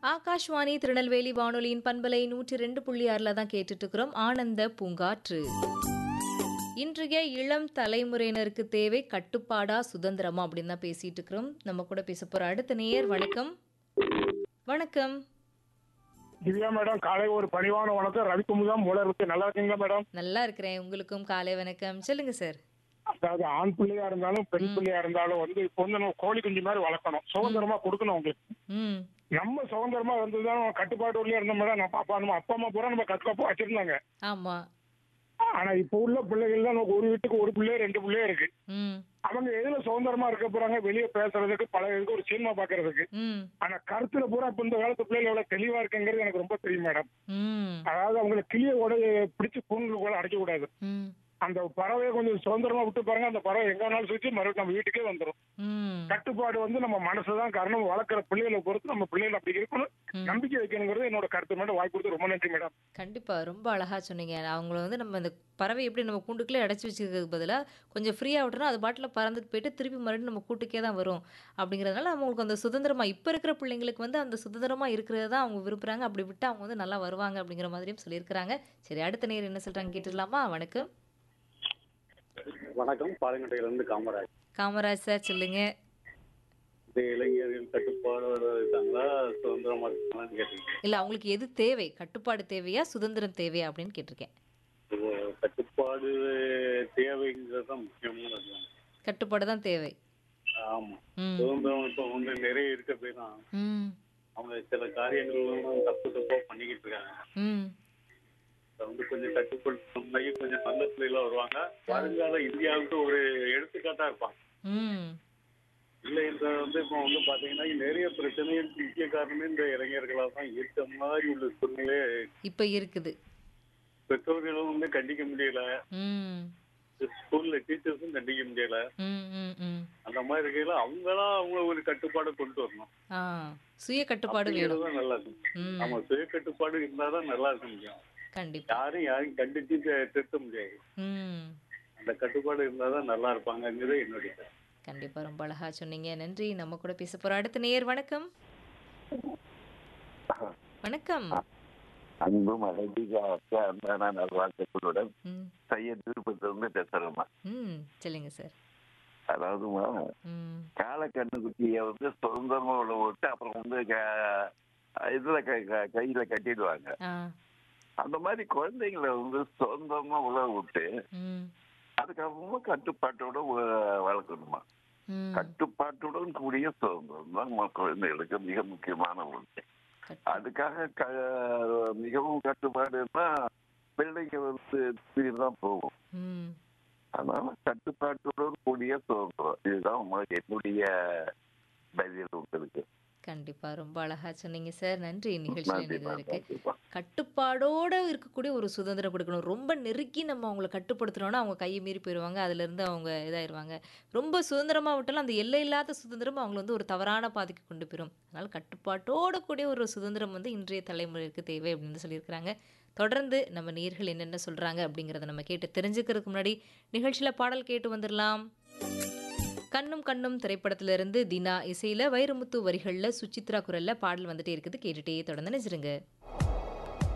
ஆகாஷ்வாணி திருநெல்வேலி வானொலியின் பண்பலை நூற்றி ரெண்டு புள்ளி ஆறில் தான் கேட்டுட்டு இருக்கிறோம் ஆனந்த பூங்காற்று இன்றைய இளம் தலைமுறையினருக்கு தேவை கட்டுப்பாடா சுதந்திரமா அப்படின்னு தான் பேசிட்டு இருக்கிறோம் நம்ம கூட பேச போற அடுத்த நேயர் வணக்கம் வணக்கம் திவ்யா மேடம் காலை ஒரு பணிவான வணக்கம் ரவிக்குமுதம் மூல இருக்கு நல்லா இருக்கீங்களா மேடம் நல்லா இருக்கிறேன் உங்களுக்கும் காலை வணக்கம் சொல்லுங்க சார் அதாவது ஆண் பிள்ளையா இருந்தாலும் பெண் பிள்ளையா இருந்தாலும் வந்து இப்போ வந்து நம்ம கோழி குஞ்சு மாதிரி வளர்க்கணும் சுதந்திரமா கொடுக்கணும் அவங்களுக்கு ம் நம்ம சுதந்திரமா இருந்ததுதான் கட்டுப்பாடு உள்ளே இருந்த மேடம் நம்ம அப்பா நம்ம அப்பா அம்மா பூரா நம்ம கட்டுக்கோப்பா வச்சிருந்தாங்க ஆமா ஆனா இப்போ உள்ள பிள்ளைகள் தான் நமக்கு ஒரு வீட்டுக்கு ஒரு பிள்ளையே ரெண்டு பிள்ளையே இருக்கு ம் அவங்க எதுல சுதந்திரமா இருக்க போறாங்க வெளியே பேசுறதுக்கு பழகிறதுக்கு ஒரு சினிமா பாக்குறதுக்கு ம் ஆனா கருத்துல பூரா இப்ப இந்த காலத்து பிள்ளைகள் எவ்வளவு தெளிவா இருக்குங்கிறது எனக்கு ரொம்ப தெரியும் மேடம் ம் அதாவது அவங்களை கிளிய உடைய பிடிச்சு கூண்டுக்குள்ள அடைக்க கூடாது ம் அந்த பறவையை கொஞ்சம் சுதந்திரமா விட்டு பாருங்க அந்த பறவை எங்க வேணாலும் சுற்றி மறுபடியும் நம்ம வீட்டுக்கே வந்துடும் ம் கட்டுப்பாடு வந்து நம்ம மனசுதான் காரணம் வளர்க்குற பிள்ளைகளை பொறுத்து நம்ம பிள்ளைகள் அப்படி இருக்கணும் ம். நம்பிக்கை வைக்கணுங்கிறது என்னோட கருத்து மேடம் வாய்ப்பு கொடுத்து ரொம்ப நன்றி மேடம் கண்டிப்பா ரொம்ப அழகா சொன்னீங்க அவங்கள வந்து நம்ம இந்த பறவை எப்படி நம்ம கூண்டுக்குள்ளே அடைச்சி வச்சுக்கிறதுக்கு பதிலாக கொஞ்சம் ஃப்ரீயாக விட்டோம்னா அது பாட்டில் பறந்துட்டு போயிட்டு திருப்பி மறுபடியும் நம்ம கூட்டுக்கே தான் வரும் அப்படிங்கிறதுனால அவங்களுக்கு அந்த சுதந்திரமா இப்போ இருக்கிற பிள்ளைங்களுக்கு வந்து அந்த சுதந்திரமா இருக்கிறது தான் அவங்க விரும்புறாங்க அப்படி விட்டு அவங்க வந்து நல்லா வருவாங்க அப்படிங்கிற மாதிரியும் சொல்லியிருக்கிறாங்க சரி அடுத்த நேரம் என்ன சொல்றாங்க கேட்டுடலாமா வணக்கம் வணக்கம் பாலங்கட்டையிலிருந்து காமராஜ் காமராஜ் சார் சொல்லுங்க இந்த இளைஞர்கள் கட்டுப்பாடு இருக்காங்களா சுதந்திரமா இருக்காங்களான்னு கேட்டீங்க இல்லை அவங்களுக்கு எது தேவை கட்டுப்பாடு தேவையா சுதந்திரம் தேவையா அப்படின்னு கேட்டிருக்கேன் இப்போ கட்டுப்பாடு தேவைங்கிறது தான் முக்கியமானது கட்டுப்பாடு தான் தேவை ஆமா ம் சுதந்திரம் இப்போ வந்து நிறைய இருக்க போய் தான் ம் அவங்க சில காரியங்கள் வந்து தப்பு தப்பா பண்ணிக்கிட்டு இருக்காங்க ம் அதை வந்து கொஞ்சம் கட்டுப்படுத்தி கொஞ்சம் நல்ல பிள்ளைகளா வருவாங்க வருங்கால இந்தியாவுக்கு ஒரு எடுத்துக்காட்டா இருப்பாங்க ம் இல்லை இந்த வந்து இப்போ வந்து பாத்தீங்கன்னா நிறைய பிரச்சனைகளுக்கு முக்கிய காரணமே இந்த இளைஞர்களாக தான் இருக்க மாதிரி உள்ள சூழ்நிலை இப்போ இருக்குது பெற்றோர்களும் வந்து கண்டிக்க முடியல ம் ஸ்கூல்ல டீச்சர்ஸும் கண்டிக்க முடியல ம் ம் ம் அந்த மாதிரி இருக்கையில அவங்களா அவங்க ஒரு கட்டுப்பாடை கொண்டு வரணும் ஆ சுய கட்டுப்பாடு வேணும் அப்படிங்கிறது நல்லா இருக்கும் ம் நம்ம சுய கட்டுப்பாடு இருந்தாதான் நல்லா இருக்க முடியும் கண்டிப்பா யாரும் யாரையும் கண்டிச்சு தி- திருத்த முடியாது ம் அந்த கட்டுப்பாடு இருந்தாதான் நல்லா இருப்பாங்கங்கிறது என்னுடைய கருத்து. கண்டிப்பா ரொம்ப அழகா சொன்னீங்க நன்றி நம்ம கூட பேச போற அடுத்த நேயர் வணக்கம் வணக்கம் அன்பும் அழகியாக அன்பான நல்வாழ்த்துக்களுடன் ம் சையத் விருப்பத்திலிருந்து பேசுறேம்மா ம் சொல்லுங்க சார் அதாவதுமா ம் கால கண்ணுக்குட்டியை வந்து சுதந்திரமா உள்ள விட்டு அப்புறம் வந்து க- இதுல க- க- கையில கட்டிடுவாங்க ஆ அந்த மாதிரி குழந்தைங்களை வந்து சுதந்திரமா உள்ள விட்டு ம் அதுக்கப்புறமா கட்டுப்பாட்டோட வ- வளர்க்கணுமா ம் கட்டுப்பாட்டுடன் கூடிய சுதந்திரம் தான் நம்ம குழந்தைகளுக்கு மிக முக்கியமான ஒன்று கட்டு- அதுக்காக க மிகவும் கட்டுப்பாடுன்னா பிள்ளைங்க வந்து திடீர்னு தான் போகும் ம் அதனால கட்டுப்பாட்டுடன் கூடிய சுதந்திரம் இதுதான் உங்க- என்னுடைய பதில் உங்களுக்கு கண்டிப்பா ரொம்ப அழகா சொன்னீங்க சார் நன்றி நிகழ்ச்சியில் நன்றிப்பா, இணைந்ததற்கு நன்றிப்பா. கட்டுப்பாடோட இருக்கக்கூடிய ஒரு சுதந்திரம் கொடுக்கணும் ரொம்ப நெருக்கி நம்ம அவங்கள கட்டுப்படுத்துனோம்னா அவங்க கையை மீறி போயிடுவாங்க அதுலேருந்து அவங்க இதாயிருவாங்க ரொம்ப சுதந்திரமா விட்டாலும் அந்த எல்லை இல்லாத சுதந்திரம் அவங்கள வந்து ஒரு தவறான பாதைக்கு கொண்டு போயிடும் அதனால கட்டுப்பாட்டோட கூடிய ஒரு சுதந்திரம் வந்து இன்றைய தலைமுறைக்கு தேவை அப்படின்னு சொல்லியிருக்கிறாங்க தொடர்ந்து நம்ம நேர்கள் என்னென்ன சொல்றாங்க அப்படிங்கிறத நம்ம கேட்டு தெரிஞ்சுக்கிறதுக்கு முன்னாடி நிகழ்ச்சியில பாடல் கேட்டு வந்துடலாம் கண்ணும் கண்ணும் திரைப்படத்திலிருந்து தினா இசையில வைரமுத்து வரிகள்ல சுசித்ரா குரல்ல பாடல் வந்துட்டே இருக்குது கேட்டுட்டே தொடர்ந்து நினைச்சிருங்க